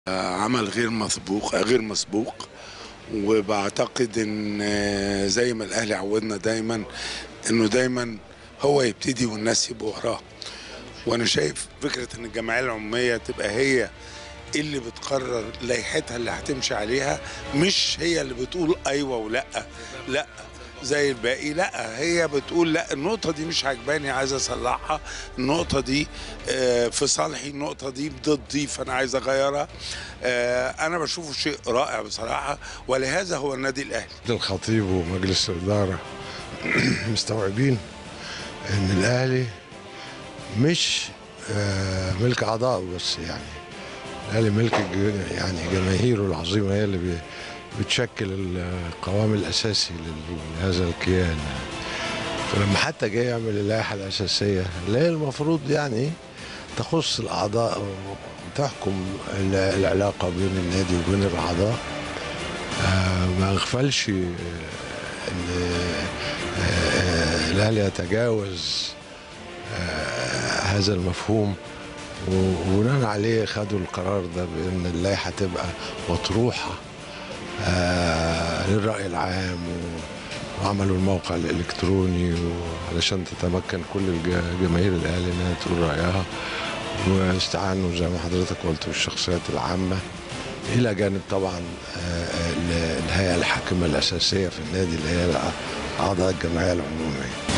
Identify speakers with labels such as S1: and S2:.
S1: عمل غير مسبوق غير مسبوق وبعتقد ان زي ما الاهلي عودنا دايما انه دايما هو يبتدي والناس يبقوا وراه وانا شايف فكره ان الجمعيه العموميه تبقى هي اللي بتقرر لائحتها اللي هتمشي عليها مش هي اللي بتقول ايوه ولا لا زي الباقي لا هي بتقول لا النقطة دي مش عجباني عايز اصلحها النقطة دي آه، في صالحي النقطة دي ضدي فانا عايز اغيرها آه، انا بشوفه شيء رائع بصراحة ولهذا هو النادي الاهلي
S2: الخطيب ومجلس الإدارة مستوعبين إن الأهلي مش آه، ملك أعضائه بس يعني الأهلي ملك الج- يعني جماهيره العظيمة هي اللي بي- بتشكل القوام الأساسي لل- لهذا الكيان فلما حتى جاي يعمل اللائحة الأساسية اللي هي المفروض يعني تخص الأعضاء وتحكم ال- العلاقة بين النادي وبين الأعضاء آه، ما اغفلش آه، ان آه، الاهلي يتجاوز آه، هذا المفهوم وبناء عليه خدوا القرار ده بان اللائحه تبقى مطروحه آه، للراي العام و- وعملوا الموقع الالكتروني علشان تتمكن كل الج- جماهير الاهلي انها تقول رايها واستعانوا زي ما حضرتك قلت بالشخصيات العامه الى جانب طبعا آه، ال- الهيئه الحاكمه الاساسيه في النادي اللي هي اعضاء الجمعيه العموميه